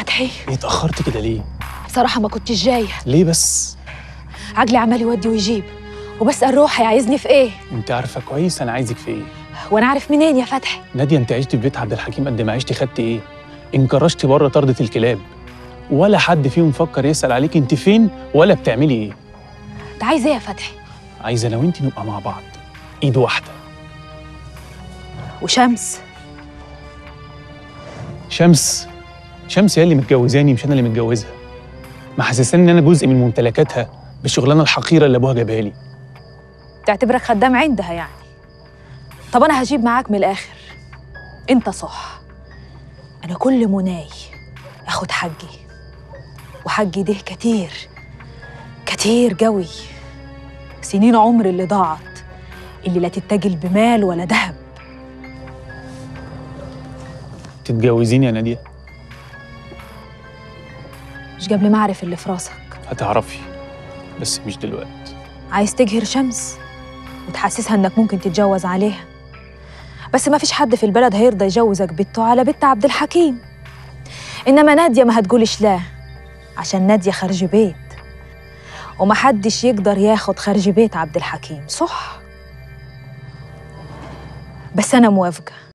فتحي ايه اتاخرت كده ليه بصراحه ما كنتش جايه ليه بس عجلي عمال يودي ويجيب وبسال روحي عايزني في ايه انت عارفه كويس انا عايزك في ايه وانا عارف منين يا فتحي ناديه انت عشتي في بيت عبد الحكيم قد ما عشتي خدتي ايه انكرشتي بره طردة الكلاب ولا حد فيهم فكر يسال عليك انت فين ولا بتعملي ايه انت عايز ايه يا فتحي عايزه انا وانت نبقى مع بعض ايد واحده وشمس شمس شمس هي اللي متجوزاني مش انا اللي متجوزها ما حسساني ان انا جزء من ممتلكاتها بالشغلانه الحقيره اللي ابوها جابها لي تعتبرك خدام عندها يعني طب انا هجيب معاك من الاخر انت صح انا كل مناي اخد حقي وحقي ده كتير كتير قوي سنين عمري اللي ضاعت اللي لا تتجل بمال ولا ذهب تتجوزيني يا ناديه مش قبل ما اعرف اللي في راسك هتعرفي بس مش دلوقتي عايز تجهر شمس وتحسسها انك ممكن تتجوز عليها بس ما فيش حد في البلد هيرضى يجوزك بنته على بنت عبد الحكيم انما ناديه ما هتقولش لا عشان ناديه خارج بيت ومحدش يقدر ياخد خارج بيت عبد الحكيم صح بس انا موافقه